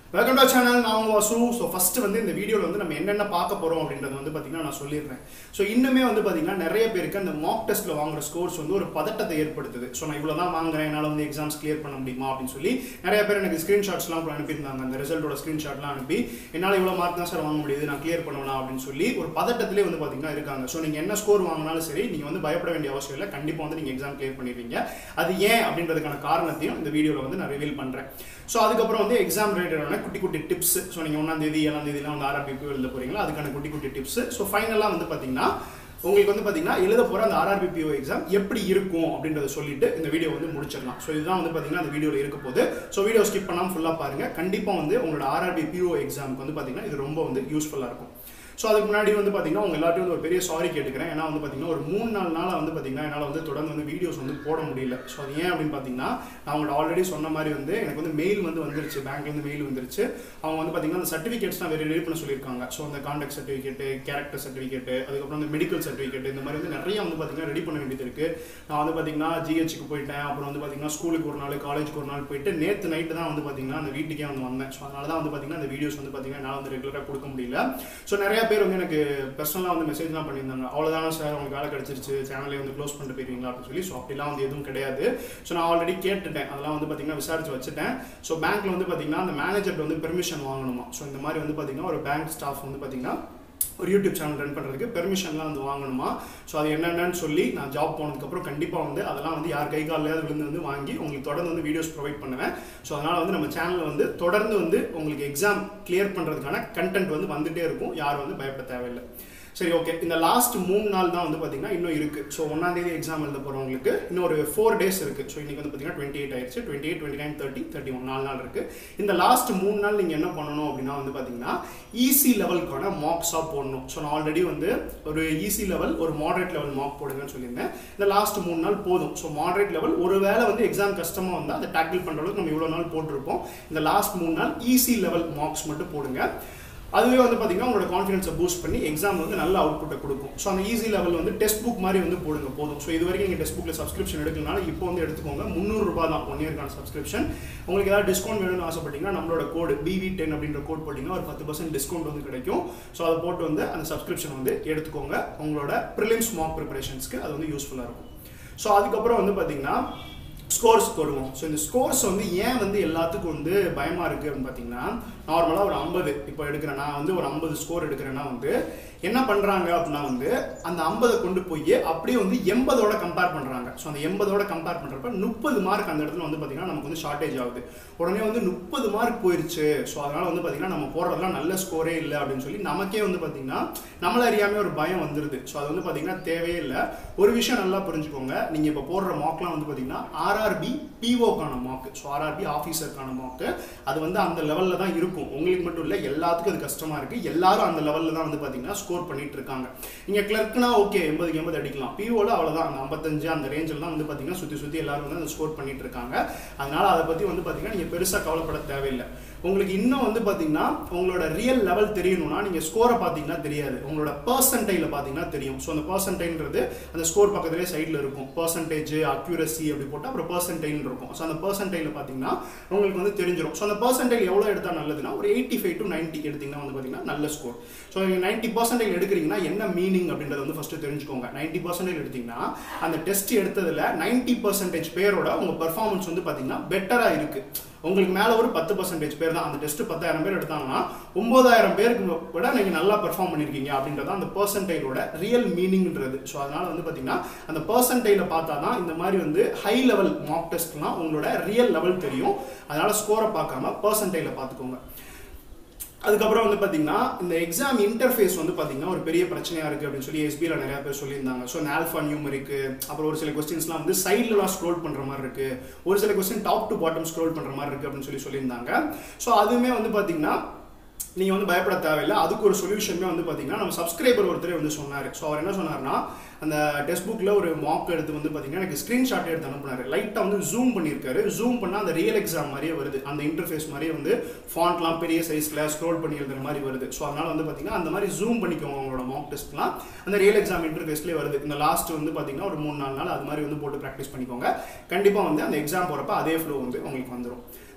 welcome to channel நான் உங்க Vasu so first வந்து இந்த வீடியோவில் வந்து நம்ம என்னென்ன பார்க்க போகிறோம் அப்படின்றது வந்து பார்த்தீங்கன்னா நான் சொல்லிடுறேன் ஸோ இன்னுமே வந்து பார்த்தீங்கன்னா நிறைய பேருக்கு அந்த மாக் டெஸ்ட்டில் வாங்குற ஸ்கோர்ஸ் வந்து ஒரு பதட்டத்தை ஏற்படுத்துது ஸோ நான் இவ்வளோ தான் வாங்குறேன் என்னால் வந்து எக்ஸாம்ஸ் கிளியர் பண்ண முடியுமா அப்படின்னு சொல்லி நிறைய பேர் எனக்கு ஸ்க்ரீன்ஷாட்ஸ்லாம் கூட அனுப்பியிருந்தாங்க அந்த ரிசல்ட்டோட ஸ்க்ரீன்ஷாட்லாம் அனுப்பி என்னால் இவ்வளோ மார்க் தான் சார் வாங்க முடியுது நான் கிளியர் பண்ணலாம் அப்படின்னு சொல்லி ஒரு பதட்டத்திலே வந்து பார்த்தீங்கன்னா இருக்காங்க ஸோ நீங்கள் என்ன ஸ்கோர் வாங்கினாலும் சரி நீங்கள் வந்து பயப்பட வேண்டிய அவசியம் இல்லை கண்டிப்பாக வந்து நீங்கள் எக்ஸாம் கிளியர் பண்ணிடுவீங்க அது ஏன் அப்படின்றதுக்கான காரணத்தையும் இந்த வீடியோவில் வந்து நான் ரிவீல் பண்ணுறேன் ஸோ அதுக்கப்புறம் வந்து எக்ஸாம் ரிலேட்டடான குட்டி குட்டி டிப்ஸ் ஸோ நீங்கள் ஒன்றாம் தேதி ஏழாம் தேதிலாம் வந்து ஆர்ஆர்பிக்கு எழுத போறீங்களா அதுக்கான குட்டி குட்டி டிப்ஸ் ஸோ ஃபைனலாக வந்து பார்த்தீங்கன்னா உங்களுக்கு வந்து பார்த்தீங்கன்னா எழுத போகிற அந்த ஆர்ஆர்பிபிஓ எக்ஸாம் எப்படி இருக்கும் அப்படின்றத சொல்லிட்டு இந்த வீடியோ வந்து முடிச்சிடலாம் ஸோ இதுதான் வந்து பார்த்தீங்கன்னா அந்த வீடியோவில் இருக்க போது ஸோ வீடியோ ஸ்கிப் பண்ணாமல் ஃபுல்லாக பாருங்கள் கண்டிப்பாக வந்து உங்களோட ஆர்ஆர்பி பிஓ எக்ஸாமுக்கு வந்து பார்த்தீங்கன்னா இது ரொம்ப வந்து யூஸ்ஃபுல்லாக இருக்கும் ஸோ அதுக்கு முன்னாடி வந்து பார்த்தீங்கன்னா உங்க எல்லாத்தையும் வந்து ஒரு பெரிய சாரி கேட்டுக்கிறேன் ஏன்னா வந்து பார்த்தீங்கன்னா ஒரு மூணு நாலு நாளாக வந்து பார்த்தீங்கன்னா என்னால் வந்து தொடர்ந்து வந்து வீடியோஸ் வந்து போட முடியல ஸோ அது ஏன் அப்படின்னு பார்த்தீங்கன்னா நான் உங்கள்ட்ட ஆல்ரெடி சொன்ன மாதிரி வந்து எனக்கு வந்து மெயில் வந்து வந்துருச்சு பேங்க்லேருந்து மெயில் வந்துருச்சு அவங்க வந்து பார்த்தீங்கன்னா அந்த சர்டிஃபிகேட்ஸ்லாம் வேறு ரெடி பண்ண சொல்லியிருக்காங்க ஸோ அந்த கான்டாக்ட் சர்டிஃபிகேட்டு கேரக்டர் சர்டிஃபிகேட்டு அதுக்கப்புறம் அந்த மெடிக்கல் சர்டிஃபிகேட் இந்த மாதிரி வந்து நிறைய வந்து பார்த்தீங்கன்னா ரெடி பண்ண வேண்டியது இருக்கு நான் வந்து பார்த்தீங்கன்னா ஜிஹெச்சுக்கு போயிட்டேன் அப்புறம் வந்து பார்த்தீங்கன்னா ஸ்கூலுக்கு ஒரு நாள் காலேஜுக்கு ஒரு நாள் போயிட்டு நேற்று நைட்டு தான் வந்து பார்த்தீங்கன்னா அந்த வீட்டுக்கே வந்து வந்தேன் ஸோ அதனால தான் வந்து பார்த்தீங்கன்னா அந்த வீடியோஸ் வந்து பார்த்தீங்கன்னா என்னால் வந்து ரெகுலராக கொடுக்க முடியல ஸோ நிறைய பேர் வந்து எனக்கு பர்சனலாக வந்து மெசேஜ்லாம் பண்ணியிருந்தாங்க அவ்வளோதானே சார் உங்களுக்கு வேலை கிடச்சிருச்சு சேனலே வந்து க்ளோஸ் பண்ணிட்டு போயிருவீங்களா அப்படின்னு சொல்லி ஸோ அப்படிலாம் வந்து எதுவும் கிடையாது ஸோ நான் ஆல்ரெடி கேட்டுட்டேன் அதெல்லாம் வந்து பார்த்தீங்கன்னா விசாரிச்சு வச்சுட்டேன் ஸோ பேங்க்ல வந்து பார்த்தீங்கன்னா அந்த மேனேஜர்ட்ட வந்து பெர்மிஷன் வாங்கணுமா ஸோ இந்த மாதிரி வந்து பார்த்தீங்கன்னா ஒரு பேங்க் ஸ்டாஃப் வந்து பார்த்தீங்கன்னா ஒரு யூடியூப் சேனல் ரன் பண்ணுறதுக்கு பெர்மிஷன்லாம் வந்து வாங்கணுமா ஸோ அது என்னென்னு சொல்லி நான் ஜாப் போனதுக்கப்புறம் கண்டிப்பாக வந்து அதெல்லாம் வந்து யார் கை காலில் விழுந்து வந்து வாங்கி உங்களுக்கு தொடர்ந்து வந்து வீடியோஸ் ப்ரொவைட் பண்ணுவேன் ஸோ அதனால் வந்து நம்ம சேனலில் வந்து தொடர்ந்து வந்து உங்களுக்கு எக்ஸாம் கிளியர் பண்ணுறதுக்கான கண்டென்ட் வந்து வந்துகிட்டே இருக்கும் யாரும் வந்து பயப்பட தேவையில்லை சரி ஓகே இந்த லாஸ்ட் மூணு நாள் தான் வந்து பார்த்தீங்கன்னா இன்னும் இருக்கு ஸோ ஒன்றாம் தேதி எக்ஸாம் எழுத போகிறவங்களுக்கு இன்னும் ஒரு ஃபோர் டேஸ் இருக்கு ஸோ இன்னைக்கு வந்து பார்த்தீங்கன்னா டுவெண்ட்டி எயிட் ஆயிடுச்சு twenty eight twenty nine thirty thirty one நாலு நாள் இருக்கு இந்த லாஸ்ட் மூணு நாள் நீங்கள் என்ன பண்ணணும் அப்படின்னா வந்து பார்த்தீங்கன்னா ஈஸி லெவலுக்கான மார்க்ஸாக போடணும் ஸோ நான் ஆல்ரெடி வந்து ஒரு ஈஸி லெவல் ஒரு மாடரேட் லெவல் மார்க் போடுங்கன்னு சொல்லியிருந்தேன் இந்த லாஸ்ட் மூணு நாள் போதும் ஸோ மாடரேட் லெவல் ஒரு வேளை வந்து எக்ஸாம் கஷ்டமாக வந்தால் அதை டேக்கிள் பண்ணுற அளவுக்கு நம்ம இவ்வளோ நாள் போட்டிருப்போம் இந்த லாஸ்ட் மூணு நாள் ஈஸி லெவல் மார்க்ஸ் மட்டும் போடுங்க அதுவே வந்து பார்த்தீங்கன்னா உங்களோட கான்ஃபிடன்ஸை பூஸ்ட் பண்ணி எக்ஸாம் வந்து நல்ல அவுட்புட்டை கொடுக்கும் ஸோ அந்த ஈஸி லெவல் வந்து டெஸ்ட் புக் மாதிரி வந்து போடுங்க போதும் ஸோ இது வரைக்கும் நீங்கள் டெஸ்ட் புக்கில் சப்ஸ்கிரிப்ஷன் எடுக்கலனால இப்போ வந்து எடுத்துக்கோங்க முந்நூறுரூபா தான் ஒன் இயர்க்கான சப்ஸ்கிரிப்ஷன் உங்களுக்கு ஏதாவது டிஸ்கவுண்ட் வேணும்னு ஆசைப்பட்டீங்கன்னா நம்மளோட கோடு பிவி டென் அப்படின்ற கோட் போட்டிங்கன்னா ஒரு பத்து பர்சன்ட் டிஸ்கவுண்ட் வந்து கிடைக்கும் ஸோ அதை போட்டு வந்து அந்த சப்ஸ்கிரிப்ஷன் வந்து எடுத்துக்கோங்க உங்களோட ப்ரிலிம்ஸ் மார்க் ப்ரிப்பரேஷன்ஸ்க்கு அது வந்து யூஸ்ஃபுல்லாக இருக்கும் ஸோ அதுக்கப்புறம் வந்து பார்த்தீங்கன்னா ஸ்கோர்ஸ்க்கு வருவோம் ஸோ இந்த ஸ்கோர்ஸ் வந்து ஏன் வந்து எல்லாத்துக்கும் வந்து பயமாக இருக்குது அப்படின்னு பார்த்தீங்கன்னா நார்மலாக ஒரு ஐம்பது இப்போ எடுக்கிறேன் நான் வந்து ஒரு ஐம்பது ஸ்கோர் எடுக்கிறேன்னா வந்து என்ன பண்ணுறாங்க அப்படின்னா வந்து அந்த ஐம்பதை கொண்டு போய் அப்படியே வந்து எண்பதோட கம்பேர் பண்ணுறாங்க ஸோ அந்த எண்பதோட கம்பேர் பண்ணுறப்ப முப்பது மார்க் அந்த இடத்துல வந்து பார்த்தீங்கன்னா நமக்கு வந்து ஷார்ட்டேஜ் ஆகுது உடனே வந்து முப்பது மார்க் போயிருச்சு ஸோ அதனால் வந்து பார்த்தீங்கன்னா நம்ம போடுறதுலாம் நல்ல ஸ்கோரே இல்லை அப்படின்னு சொல்லி நமக்கே வந்து பார்த்தீங்கன்னா நம்மள அறியாமல் ஒரு பயம் வந்துருது ஸோ அது வந்து பார்த்தீங்கன்னா தேவையே இல்லை ஒரு விஷயம் நல்லா புரிஞ்சுக்கோங்க நீங்கள் இப்போ போடுற மார்க்லாம் வந்து பார்த்தீங்கன்னா ஆர்ஆர்பி பிஓக்கான மார்க் ஸோ ஆர்ஆர்பி ஆஃபீஸருக்கான மார்க் அது வந்து அந்த லெவலில் தான் இருக்கும் உங்களுக்கு மட்டும் இல்லை எல்லாத்துக்கும் அது கஷ்டமாக இருக்குது எல்லாரும் அந்த லெவலில் தான் வந்து பார்த்தீங்கன்னா ஸ்கோர் பண்ணிட்டு இருக்காங்க நீங்கள் கிளர்க்னா ஓகே எண்பதுக்கு எண்பது அடிக்கலாம் பிஓவில் அவ்வளோதான் அந்த ஐம்பத்தஞ்சு அந்த ரேஞ்சில் தான் வந்து பார்த்தீங்கன்னா சுற்றி சுற்றி எல்லாரும் வந்து அந்த ஸ்கோர் பண்ணிட்டு இருக்காங்க அதனால அதை பற்றி வந்து பார்த்தீங்கன்னா நீங்கள் பெருசாக கவலைப்பட தேவையில்லை உங்களுக்கு இன்னும் வந்து பார்த்தீங்கன்னா உங்களோட ரியல் லெவல் தெரியணும்னா நீங்கள் ஸ்கோரை பார்த்தீங்கன்னா தெரியாது உங்களோட பர்சன்டைல பார்த்தீங்கன்னா தெரியும் ஸோ அந்த பர்சன்டைன்றது அந்த ஸ்கோர் பக்கத்துலேயே சைடில் இருக்கும் பர்சன்டேஜ் அக்யூரசி அப்படி போட்டு அப்புறம் பர்சன்டைல் இருக்கும் ஸோ அந்த பர்சன்டைல பார்த்தீங்கன்னா உங்களுக்கு வந்து தெரிஞ்சிடும் ஸோ அந்த பர்சன்டைல் எவ்வளோ எடுத்தால் நல்லதுன்னா ஒரு எயிட்டி ஃபைவ் டு நைன்ட்டி எடுத்தீங்கன்னா வந்து பார்த்தீங்கன்னா நல்ல ஸ்கோர் ஸோ நீங்கள் நைன்ட்டி பர்சன்டைல் எடுக்கிறீங்கன்னா என்ன மீனிங் அப்படின்றத வந்து ஃபஸ்ட்டு தெரிஞ்சுக்கோங்க நைன்ட்டி பர்சன்டேஜ் எடுத்தீங்கன்னா அந்த டெஸ்ட் எடுத்ததில் நைன்ட்டி பர்சன்டேஜ் பேரோட உங்கள் பர்ஃபார்மன்ஸ் வந்து பார்த்தீங்கன்னா பெட்டராக இருக்குது உங்களுக்கு மேலே ஒரு பத்து பர்சன்டேஜ் பேர் தான் அந்த டெஸ்ட் பத்தாயிரம் பேர் எடுத்தாங்கன்னா ஒன்பதாயிரம் பேருக்கு விட நீங்கள் நல்லா பெர்ஃபார்ம் பண்ணியிருக்கீங்க அப்படின்றது அந்த பர்சன்டைலோட ரியல் மீனிங்ன்றது ஸோ அதனால வந்து பார்த்தீங்கன்னா அந்த பர்சன்டைல பார்த்தா தான் இந்த மாதிரி வந்து ஹை லெவல் மார்க் டெஸ்ட்லாம் உங்களோட ரியல் லெவல் தெரியும் அதனால ஸ்கோரை பார்க்காம பர்சன்டைல பார்த்துக்கோங்க அதுக்கப்புறம் வந்து பார்த்தீங்கன்னா இந்த எக்ஸாம் இன்டர்ஃபேஸ் வந்து பார்த்தீங்கன்னா ஒரு பெரிய பிரச்சனையாக இருக்குது அப்படின்னு சொல்லி எஸ்பியில் நிறைய பேர் சொல்லியிருந்தாங்க ஸோ ஆல்ஃபா நியூமரிக்கு அப்புறம் ஒரு சில கொஸ்டின்ஸ்லாம் வந்து சைட்லலாம் ஸ்க்ரோல் பண்ணுற மாதிரி இருக்குது ஒரு சில question top to bottom scroll பண்ணுற மாதிரி இருக்குது அப்படின்னு சொல்லி சொல்லியிருந்தாங்க ஸோ அதுவுமே வந்து பார்த்தீங்கன்னா நீங்கள் வந்து பயப்பட தேவையில்லை அதுக்கு ஒரு சொல்யூஷனுமே வந்து பார்த்தீங்கன்னா நம்ம சப்ஸ்கிரைபர் ஒருத்தரே வந்து சொன்னார் ஸோ அவர் என்ன சொன்னார்னா அந்த டெஸ்ட் புக்கில் ஒரு மார்க் எடுத்து வந்து பார்த்தீங்கன்னா எனக்கு ஸ்க்ரீன்ஷாட் எடுத்து அனுப்புனாரு லைட்டாக வந்து ஜூம் பண்ணியிருக்காரு ஜூம் பண்ணால் அந்த ரியல் எக்ஸாம் மாதிரியே வருது அந்த இன்டர்ஃபேஸ் மாதிரியே வந்து ஃபாண்ட்லாம் பெரிய சைஸில் ஸ்க்ரோல் பண்ணி எழுதுற மாதிரி வருது ஸோ அதனால் வந்து பார்த்தீங்கன்னா அந்த மாதிரி ஜூம் பண்ணிக்கோங்க உங்களோட மார்க் டெஸ்ட்லாம் அந்த ரியல் எக்ஸாம் இன்டர்ஃபேஸ்லேயே வருது இந்த லாஸ்ட் வந்து பார்த்தீங்கன்னா ஒரு மூணு நாலு நாள் அது மாதிரி வந்து போட்டு ப்ராக்டிஸ் பண்ணிக்கோங்க கண்டிப்பாக வந்து அந்த எக்ஸாம் போகிறப்ப அதே ஃப்ளோ வந்து உங்களுக்கு வந்துடும்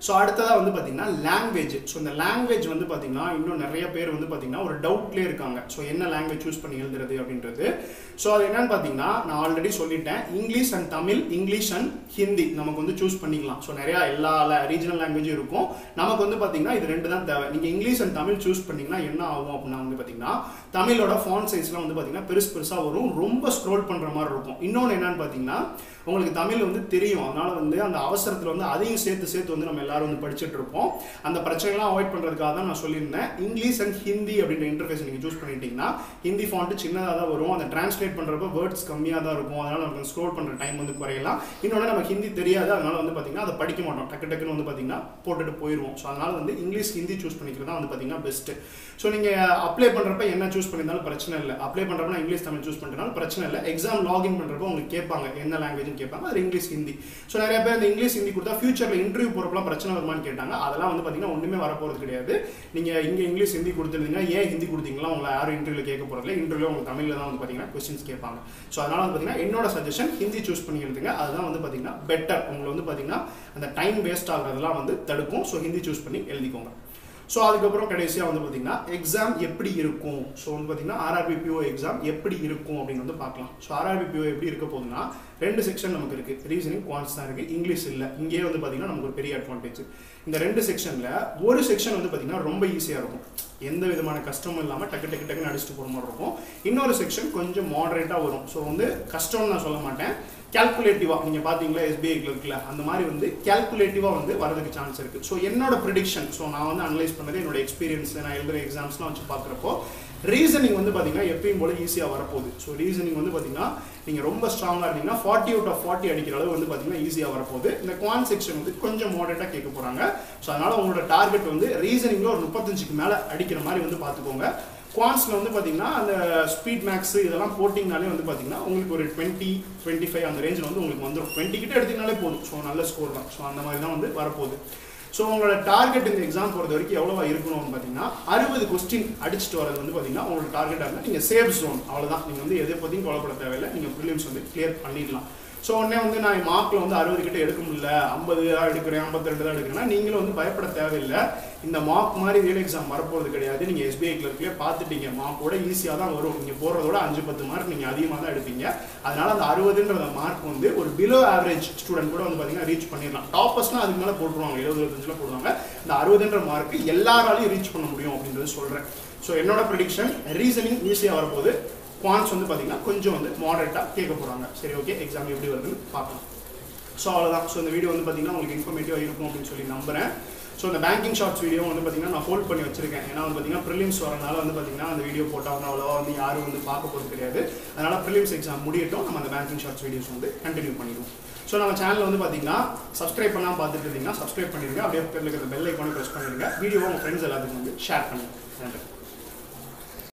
ஸோ அடுத்ததாக வந்து பார்த்தீங்கன்னா லாங்குவேஜ் ஸோ இந்த லாங்குவேஜ் வந்து பார்த்தீங்கன்னா இன்னும் நிறைய பேர் வந்து பார்த்தீங்கன்னா ஒரு டவுட்லேயே இருக்காங்க ஸோ என்ன லாங்குவேஜ் சூஸ் பண்ணி எழுதுறது அப்படின்றது ஸோ அது என்னன்னு பார்த்தீங்கன்னா நான் ஆல்ரெடி சொல்லிட்டேன் English and Tamil English and Hindi நமக்கு வந்து சூஸ் பண்ணிக்கலாம் ஸோ நிறையா எல்லா ரீஜனல் லாங்குவேஜும் இருக்கும் நமக்கு வந்து பார்த்தீங்கன்னா இது ரெண்டு தான் தேவை நீங்கள் இங்கிலீஷ் அண்ட் தமிழ் சூஸ் பண்ணீங்கன்னா என்ன ஆகும் அப்படின்னா வந்து பார்த்தீங்கன்னா தமிழோட ஃபான் சைஸ்லாம் வந்து பார்த்தீங்கன்னா பெருசு பெருசாக வரும் ரொம்ப ஸ்க்ரோல் பண்ணுற மாதிரி இருக்கும் இன்னொன்று என்னன்னு பார்த்தீங்கன்னா உங்களுக்கு தமிழ் வந்து தெரியும் அதனால வந்து அந்த அவசரத்தில் வந்து அதையும் சேர்த்து சேர்த்து வந்து நம்ம எல்லாரும் வந்து படிச்சுட்டு இருப்போம் அந்த பிரச்சனைலாம் அவாய்ட் பண்ணுறதுக்காக தான் நான் சொல்லியிருந்தேன் இங்கிலீஷ் அண்ட் ஹிந்தி அப்படின்ற இன்டர்ஃபேஸ் நீங்கள் சூஸ் பண்ணிட்டீங்கன்னா ஹிந்தி ஃபாண்ட்டு சின்னதாக தான் வரும் அந்த டிரான்ஸ்லேட் பண்ணுறப்ப வேர்ட்ஸ் கம்மியாக தான் இருக்கும் அதனால நமக்கு ஸ்க்ரோல் பண்ணுற டைம் வந்து குறையலாம் இன்னொன்று நமக்கு ஹிந்தி தெரியாது அதனால வந்து பார்த்தீங்கன்னா அதை படிக்க மாட்டோம் டக்கு டக்குன்னு வந்து பார்த்தீங்கன்னா போட்டுட்டு போயிடுவோம் ஸோ அதனால வந்து இங்கிலீஷ் ஹிந்தி சூஸ் பண்ணிக்கிறது தான் வந்து பார்த்தீங்கன்னா பெஸ்ட்டு ஸோ நீங்கள் அப்ளை பண்ணுறப்ப என்ன சூஸ் பண்ணியிருந்தாலும் பிரச்சனை இல்லை அப்ளை பண்ணுறப்ப இங்கிலீஷ் தமிழ் சூஸ் பண்ணுறதுனால பிரச்சனை இல்லை எக்ஸாம் லாகின் பண்ணுறப்போ உங்களுக்கு கேட்பாங்க என்ன லாங்குவேஜ்னு கேட்பாங்க அது இங்கிலீஷ் ஹிந்தி ஸோ நிறைய பேர் இந்த இங்கிலீஷ் ஹிந்தி கொடுத்தா ஃபியூச்சரில் இன்டர்வியூ போகிறப்பலாம் பிரச்சனை வருமான்னு கேட்டாங்க அதெல்லாம் வந்து பார்த்தீங்கன்னா ஒன்றுமே வரப்போகிறது கிடையாது நீங்கள் இங்கே இங்கிலீஷ் ஹிந்தி கொடுத்துருந்தீங்கன்னா ஏன் ஹிந்தி கொடுத்தீங்களா உங்களை யாரும் இன்டர்வியூவில் கேட்க போகிறதில்ல இன்டர்வியூ உங்களுக்கு தமிழில் தான் வந்து பார்த்தீங்கன்னா கொஸ்டின்ஸ் கேட்பாங்க ஸோ அதனால் வந்து பார்த்தீங்கன்னா என்னோட சஜஷன் ஹிந்தி சூஸ் பண்ணி எழுதுங்க அதுதான் வந்து பார்த்தீங்கன்னா பெட்டர் உங்களை வந்து பார்த்தீங்கன்னா அந்த டைம் வேஸ்ட் ஆகுறதெல்லாம் வந்து தடுக்கும் ஸோ ஹிந்தி சூஸ் பண்ணி எழுதிக்கோங்க ஸோ அதுக்கப்புறம் கடைசியாக வந்து பார்த்தீங்கன்னா எக்ஸாம் எப்படி இருக்கும் ஸோ வந்து பார்த்தீங்கன்னா ஆர்ஆர்பி பிஓ எக்ஸாம் எப்படி இருக்கும் அப்படின்னு வந்து பார்க்கலாம் ஸோ ஆர்ஆர்பி பிஓ எப்படி இருக்க போகுதுன்னா ரெண்டு செக்ஷன் நமக்கு இருக்குது ரீசனிங் குவான்ஸ் தான் இருக்குது இங்கிலீஷ் இல்லை இங்கேயே வந்து பார்த்தீங்கன்னா நமக்கு ஒரு பெரிய அட்வான்டேஜ் இந்த ரெண்டு செக்ஷனில் ஒரு செக்ஷன் வந்து பார்த்தீங்கன்னா ரொம்ப ஈஸியாக இருக்கும் எந்த விதமான கஷ்டமும் இல்லாமல் டக்கு டக்கு டக்குன்னு அடிச்சுட்டு போகிற மாதிரி இருக்கும் இன்னொரு செக்ஷன் கொஞ்சம் மாடரேட்டாக வரும் ஸோ வந்து கஷ்டம்னு நான் சொல்ல மாட்டேன் கேல்குலேட்டிவாக நீங்கள் பார்த்தீங்களா எஸ்பிஐ இருக்குல்ல அந்த மாதிரி வந்து கேல்குலேட்டிவாக வந்து வரதுக்கு சான்ஸ் இருக்குது ஸோ என்னோட ப்ரிடிக்ஷன் ஸோ நான் வந்து அனலைஸ் பண்ணது என்னோட எக்ஸ்பீரியன்ஸ் நான் எழுதுகிற எக்ஸாம்ஸ்லாம் வச்சு பார்க்குறப்போ ரீசனிங் வந்து பார்த்தீங்கன்னா எப்பயும் போல ஈஸியாக வரப்போகுது ஸோ ரீசனிங் வந்து பார்த்தீங்கன்னா நீங்கள் ரொம்ப ஸ்ட்ராங்காக இருந்தீங்கன்னா ஃபார்ட்டி அவுட் ஆஃப் ஃபார்ட்டி அடிக்கிற அளவு வந்து பார்த்தீங்கன்னா ஈஸியாக வரப்போகுது இந்த குவான் செக்ஷன் வந்து கொஞ்சம் மாடரேட்டாக கேட்க போகிறாங்க ஸோ அதனால் உங்களோட டார்கெட் வந்து ரீசனிங்கில் ஒரு முப்பத்தஞ்சுக்கு மேலே அடிக்கிற மாதிரி வந்து பார்த்துக்கோங்க குவான்ஸில் வந்து பார்த்தீங்கன்னா அந்த ஸ்பீட் மேக்ஸ் இதெல்லாம் போட்டிங்கனாலே வந்து பார்த்தீங்கன்னா உங்களுக்கு ஒரு டுவெண்ட்டி டுவெண்ட்டி ஃபைவ் அந்த ரேஞ்சில் வந்து உங்களுக்கு வந்துடும் டுவெண்ட்டி கிட்ட எடுத்தீங்கனாலே போதும் ஸோ நல்ல ஸ்கோர் தான் ஸோ அந்த மாதிரி தான் வந்து வரப்போகுது ஸோ உங்களோட டார்கெட் இந்த எக்ஸாம் பொறுத்த வரைக்கும் எவ்வளோவா இருக்கணும்னு பார்த்தீங்கன்னா அறுபது கொஸ்டின் அடிச்சுட்டு வரது வந்து பார்த்தீங்கன்னா உங்களோட டார்கெட்டாக இருந்தால் நீங்கள் சேஃப் ஜோன் அவ்வளோதான் நீங்கள் வந்து எதை பற்றியும் கவலைப்பட தேவையில்லை நீங்கள் ப்ரிலிம்ஸ் வந்து கிளியர் பண்ணிடலாம் ஸோ உடனே வந்து நான் மார்க்கில் வந்து அறுபது கிட்ட எடுக்க முடியல ஐம்பது தான் எடுக்கிறேன் ஐம்பத்திரெண்டு தான் எடுக்கிறேன்னா நீங்களும் வந்து பயப்பட தேவையில்லை இந்த மார்க் மாதிரி ரியல் எக்ஸாம் வரப்போகிறது கிடையாது நீங்கள் எஸ்பிஐ கிளர்க்லேயே பார்த்துட்டீங்க மார்க்கோட ஈஸியாக தான் வரும் நீங்கள் போகிறதோட அஞ்சு பத்து மார்க் நீங்கள் அதிகமாக தான் எடுப்பீங்க அதனால அந்த அறுபதுன்ற மார்க் வந்து ஒரு பிலோ ஆவரேஜ் ஸ்டூடெண்ட் கூட வந்து பார்த்தீங்கன்னா ரீச் பண்ணிடலாம் டாப்பர்ஸ்னால் அதுக்கு மேலே போட்டுருவாங்க எழுபது இருபத்தஞ்சில் போடுவாங்க இந்த அறுபதுன்ற மார்க் எல்லாராலையும் ரீச் பண்ண முடியும் அப்படின்றது சொல்கிறேன் ஸோ என்னோட ப்ரிடிக்ஷன் ரீசனிங் ஈஸியாக வரப்போகுது குவான்ஸ் வந்து பார்த்தீங்கன்னா கொஞ்சம் வந்து மாடரேட்டாக கேட்க போகிறாங்க சரி ஓகே எக்ஸாம் எப்படி வருதுன்னு பார்க்கலாம் ஸோ அவ்வளோதான் ஸோ இந்த வீடியோ வந்து பார்த்தீங்கன்னா உங்களுக்கு இன்ஃபர்மேட்டிவாக இருக்கும் அப்படின்னு சொல்லி நம்புறேன் ஸோ இந்த பேங்கிங் ஷார்ட்ஸ் வீடியோ வந்து பார்த்தீங்கன்னா நான் ஹோல்ட் பண்ணி வச்சிருக்கேன் ஏன்னா வந்து பார்த்தீங்கன்னா ப்ரிலிம்ஸ் வரனால வந்து பார்த்தீங்கன்னா அந்த வீடியோ போட்டால் வந்து அவ்வளோவா வந்து யாரும் வந்து பார்க்க போகிறது கிடையாது அதனால் ப்ரிலிம்ஸ் எக்ஸாம் முடியட்டும் நம்ம அந்த பேங்கிங் ஷார்ட்ஸ் வீடியோஸ் வந்து கண்டினியூ பண்ணிடுவோம் ஸோ நம்ம சேனல் வந்து பார்த்தீங்கன்னா சப்ஸ்கிரைப் பண்ணால் பார்த்துட்டு இருந்தீங்கன்னா சப்ஸ்கிரைப் பண்ணிடுங்க அப்படியே பக்கத்தில் இருக்கிற பெல் ஐக்கானை ப்ரெஸ் பண்ணிடுங்க வீடியோ உங்கள் ஃப்ரெண்ட்ஸ் எல்லாத்துக்கும் வந்து ஷேர் பண்ணுங்க நன்றி